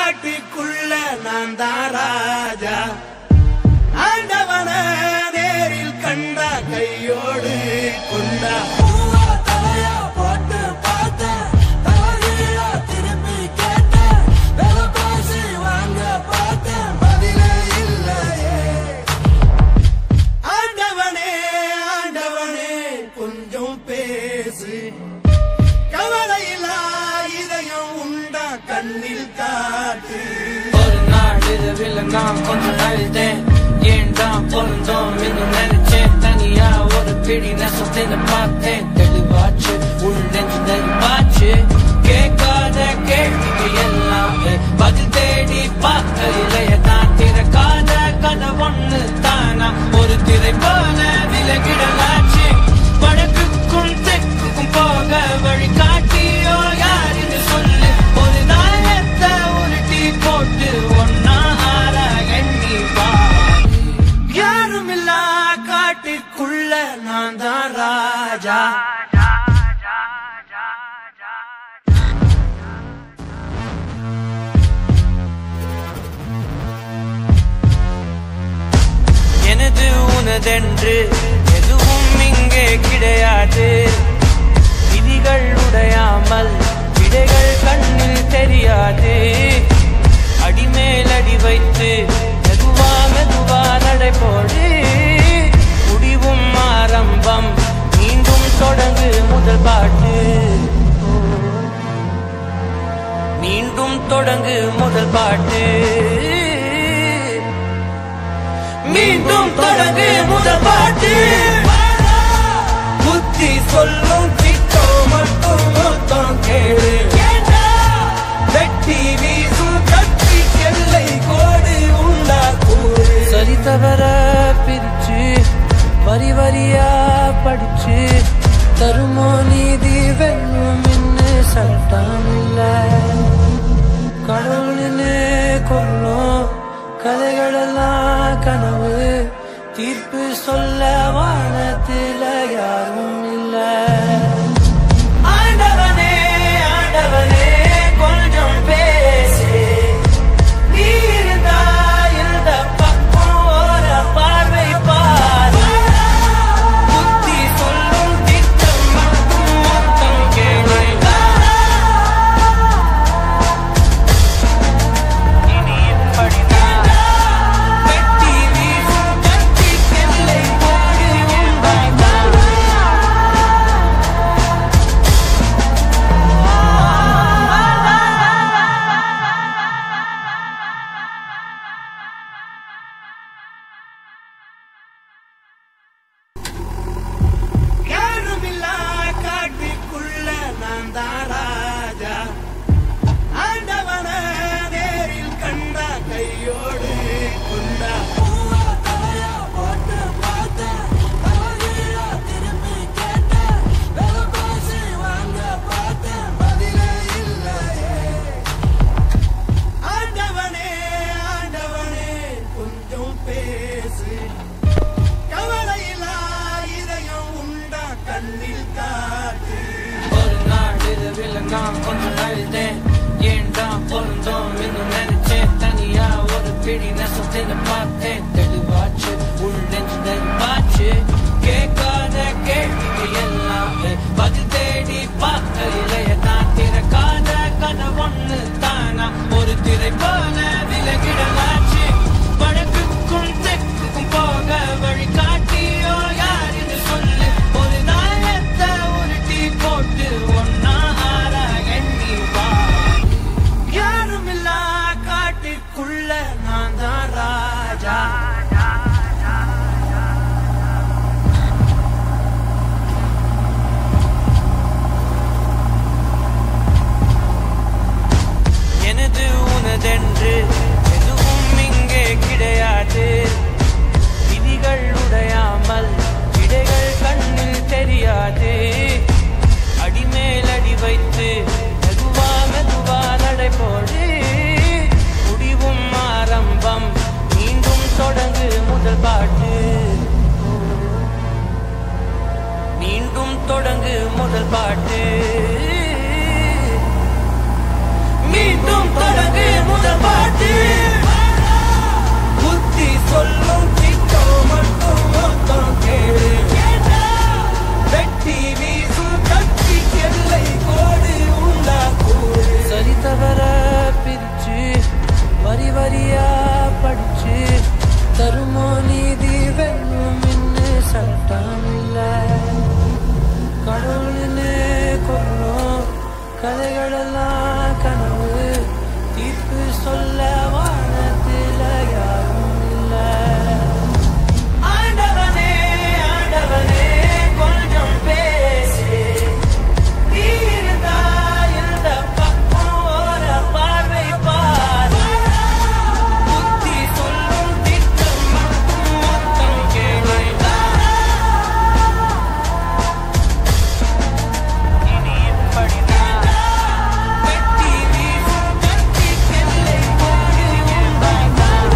காட்டுக்குள்ள நான் தான் ராஜா ஆண்டவன நேரில் கண்டா கையோடு கொண்டா பூவா தலையா போட்டு பார்த்தேன் தலைகீழா திருப்பி கேட்டேன் விலை பேசி வாங்க பார்த்தேன் பதிலே இல்லையே ஆண்டவனே ஆண்டவனே கொஞ்சம் பேசு கவலையில்லா இதயம் உண்டா கண்ணில் காட்டு ஒரு நாள் இரவில் நான் கொஞ்சம் அழுதேன் ஏன்டா பொருந்தோம் என்று நினைச்சேன் தனியா ஒரு பிடி நெசத்தின பார்த்தேன் தெளிவாச்சு உள் நெஞ்சு நெருப்பாச்சு கேட்காத கேள்விக்கு எல்லாம் பதில் தேடி பார்க்கையிலேய தான் திறக்காத கதை ஒண்ணு தானா ஒரு திரை போல விலகிடலாச்சு வடக்குக்கும் தெற்குக்கும் போக வழி காட்டியோ யார் என்று சொல்லு ஒரு நாயத்தை உருட்டி போட்டு ஒன்னா ஆற எண்ணி பாரு யாருமில்லா காட்டுக்குள்ள நான் தான் ராஜா எனது உனதென்று எதுவும் இங்கே கிடையாது விதிகள் உடையாமல் விடைகள் கண்ணில் தெரியாது அடிமேல் அடி வைத்து மெதுவா மெதுவா நடைபோடு முடிவும் ஆரம்பம் மீண்டும் தொடங்கு முதல் பாட்டு மீண்டும் தொடங்கு முதல் பாட்டு மீண்டும் தொடங்கு முதல் பாட்டு புத்தி சொல்லும் திட்டம் மட்டும் மொத்தம் கேளு வெட்டி வீசும் கட்டி எல்லை கோடு உண்டா கூறு சரி தவற பிரிச்சு வரி வரியா படிச்சு தருமோ நீதி வெல்லும் இன்னு சட்டம் இல்லை கடவுள்னு கொள்ளும் கதைகளெல்லாம் கனவு தீர்ப்பு சொல்ல வானத்தில யாரும் இல்ல ஆண்டவனே ஆண்டவனே கொஞ்சம் பேசு நீ இருந்தா இந்த பக்கம் ஒரு பார்வை பாரு புத்தி சொல்லும் திட்டம் மட்டும் மொத்தம் கேளு இனி இப்படிதான் வெட்டி வீசும் கத்தி எல்லை கோடு உண்டாகும் யாருமில்லா காட்டுக்குள்ள நான் தான் ராஜா ஆண்டவன நேரில் கண்டா கையோடு கொண்டா பூவா தலையா போட்டு பார்த்தேன் தலைகீழா திருப்பி கேட்டேன் விலை பேசி வாங்க பார்த்தேன் பதிலே இல்லையே ஆண்டவனே ஆண்டவனே கொஞ்சம் பேசு கவலையில்லா இதயம் உண்டா கண்ணில் காட்டு ஒரு நாள் இரவில் நான் கொஞ்சம் அழுதேன் ஏன்டா பொருந்தோம் என்று நினைச்சேன் தனியா ஒரு பிடி நெசத்தின பார்த்தேன் தெளிவாச்சு உள் நெஞ்சு நெருப்பாச்சு கேட்காத கேள்விக்கு எல்லாம் பதில் தேடி பார்க்கையிலேய நான் திறக்காத கதை ஒண்ணு தானா ஒரு திரை போல விலகிடலாச்சு வடக்குக்கும் தெற்குக்கும் போக வழி காட்டியோ யார் என்று சொல்லு ஒரு நாயத்தை உருட்டி போட்டு ஒன்னா ஆற எண்ணி கதைகளெல்லாம் கனவு தீர்ப்பு சொல்ல வானத்தில் யாரும் இல்லை ஆண்டவனே ஆண்டவனே கொஞ்சம் பேசு நீ இருந்தா இந்த பக்கம் ஒரு பார்வை பாரு புத்தி சொல்லும் திட்டம் மட்டும் மொத்தம் கேளுடா இனி இப்படிதான் வெட்டி வீசும் கத்தி கெல்லை கோடி உண்டாதான்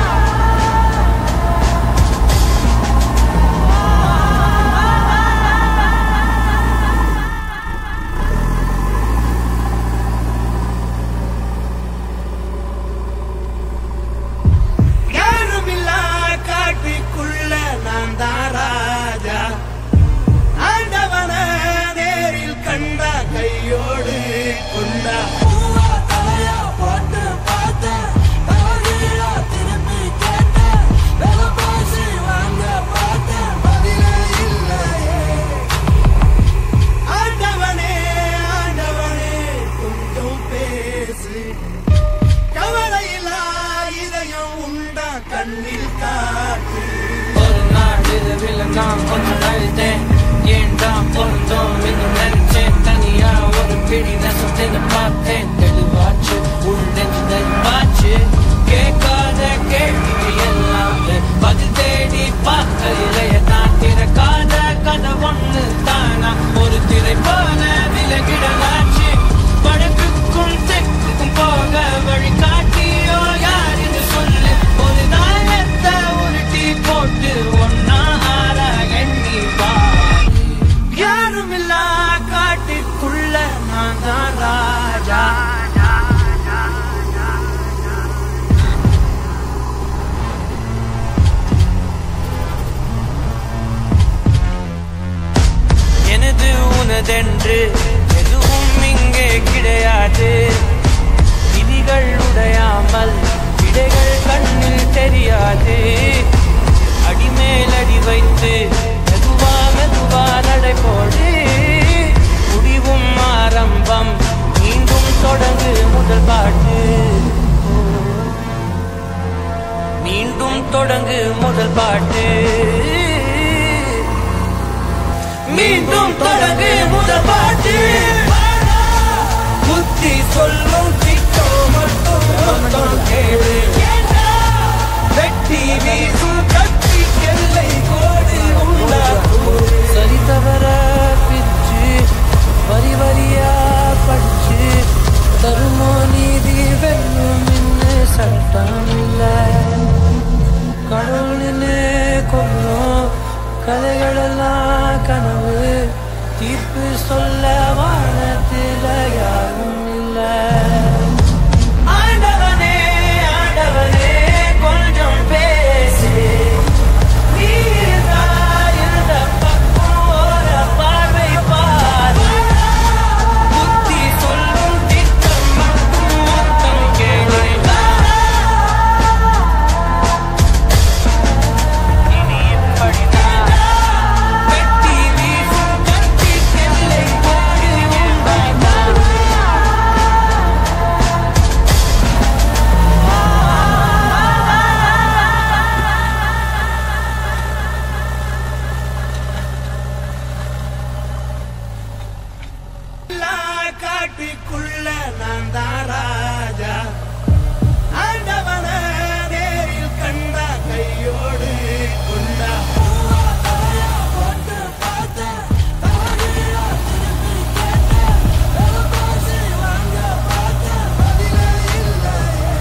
யாருமில்லா காட்டுக்குள்ள நான் தான் ராஜா ஆண்டவன நேரில் கண்டா கையோடு கொண்டா பூவா தலையா போட்டு பார்த்தேன் தலைகீழா திருப்பி கேட்டேன் வெலை பேசி வாங்க பார்த்தேன் பதிலே இல்லையே ஆண்டவனே ஆண்டவனே கொஞ்சம் பேசு கவலையில்லா இதயம் உண்டா கண்ணில் காட்டு ஒரு நாள் இரவில் நான் கொஞ்சம் அழுதேன் ஏன்டா பொருந்தோம் என்று நினைச்சேன் தனியா ஒரு பிடி நெசத்தின்னு பார்த்தேன் தெளிவாச்சு உள்நெஞ்சு தெளிவாச்சு கேட்காத கேள்வி எல்லாம் பதில் தேடி பார்க்கையிலே நான் திறக்காத கதை ஒண்ணு தானா ஒரு திரை போல விலகிடலாச்சு வடக்குக்கும் தெற்குக்கும் போக வழி காட்டியோ யார் என்று சொல்லு ஒரு நாயத்தை உருட்டி போட்டு ஒன்னா ஆற எண்ணி பாரு யாருமில்லா காட்டுக்குள்ள நான் தான் ராஜா எனது உனதென்று எதுவும் இங்கே கிடையாது விதிகள் உடையாமல் விடைகள் கண்ணில் தெரியாது அடிமேல் அடி வைத்து மெதுவா மெதுவா நடை போடு முடிவும் ஆரம்பம் மீண்டும் தொடங்கு முதல் பாட்டு மீண்டும் தொடங்கு முதல் பாட்டு மீண்டும் தொடங்கு முதல் பாட்டு புத்தி சொல்லும் திட்டம் மட்டும் மொத்தம் கேளு வெட்டி வீசும் கத்தி எல்லை கோடு உண்டாக்கும் சரி தவற பிச்சு வரி வரியா படிச்சு தருமோ நீதி வெல்லும் இன்னு சட்டம் இல்லை கடவுளினே கொல்லும் கதைகளெல்லாம் கனவு தீர்ப்பு சொல்ல வானத்தில் யாரும் இல்லை ஆண்டவனே ஆண்டவனே கொஞ்சம் பேசு நீதான் இந்த பக்கம் ஒரு பார்வை பாரு புத்தி சொல்லும் திட்டம் மட்டும் மொத்தம் கேளுடா இனி இப்படிதான் வெட்டி வீசும் கத்தி கெல்லை கோடி உண்டாதான் எல்லா காட்டுக்குள்ள நான் தான் ராஜா ஆண்டவன நேரில் கண்டா கையோடு கொண்டா பூவா தலையா போட்டு பார்த்தேன் தலைகீழா திருப்பி கேட்டேன் வெலை பேசி வாங்க பார்த்தேன் பதிலே இல்லையே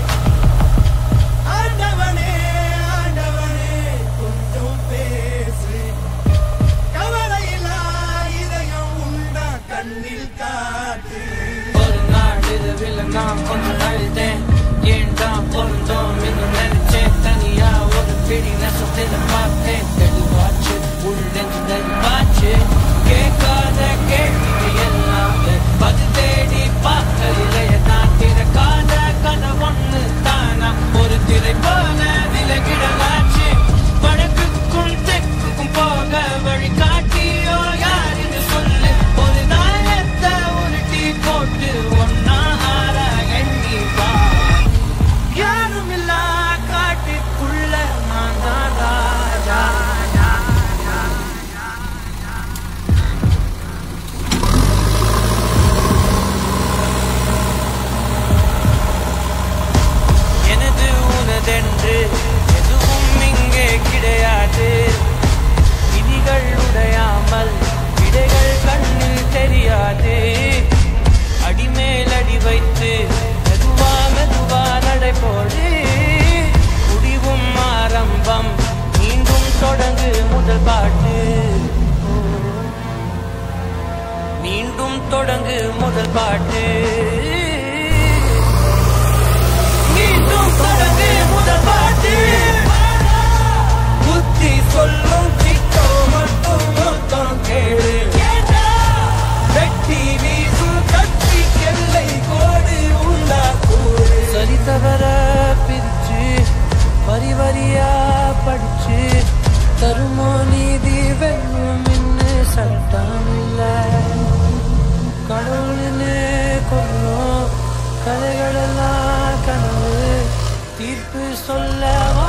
ஆண்டவனே ஆண்டவனே கொஞ்சம் பேசு கவலையில்லா இதயம் உண்டா கண்ணில் காட்டு ஒரு நாள் இரவில் நான் கொஞ்சம் அழுதேன் ஏன்டா பொருந்தோம் என்று நினைச்சேன் தனியா ஒரு பிடி நெசத்தின்னு பார்த்தேன் தெளிவாச்சு உள்நெஞ்சு தெளிவாச்சு கேட்காத கேள்வி எல்லாம் பதில் தேடி பார்க்கையிலே நான் திறக்காத கதை ஒண்ணு தானா ஒரு திரை போல விலகிடலாச்சு வடக்குக்கும் தெற்குக்கும் போக வழி காட்டியோ யார் என்று சொல்லு ஒரு நாயத்தை உருட்டி போட்டு தெரியாது அடிமேல் அடி வைத்து மெதுவா மெதுவா நடை போடு முடிவும் ஆரம்பம் மீண்டும் தொடங்கு முதல் பாட்டு மீண்டும் தொடங்கு முதல் பாட்டு மீண்டும் தொடங்கு முதல் பாட்டு புத்தி சொல்லும் சிக்கோ மட்டும் மொத்தம் கேளு வெட்டி வீசும் கட்டி எல்லை கோடு உண்டா கூடு சரி தவற பிரிச்சு வரி வரியா படிச்சு தருமோ நீதி வெல்லும் இன்னு சட்டம் இல்லை கடவுள்னு கொல்லும் கதைகளெல்லாம் கனவு தீர்ப்பு சொல்ல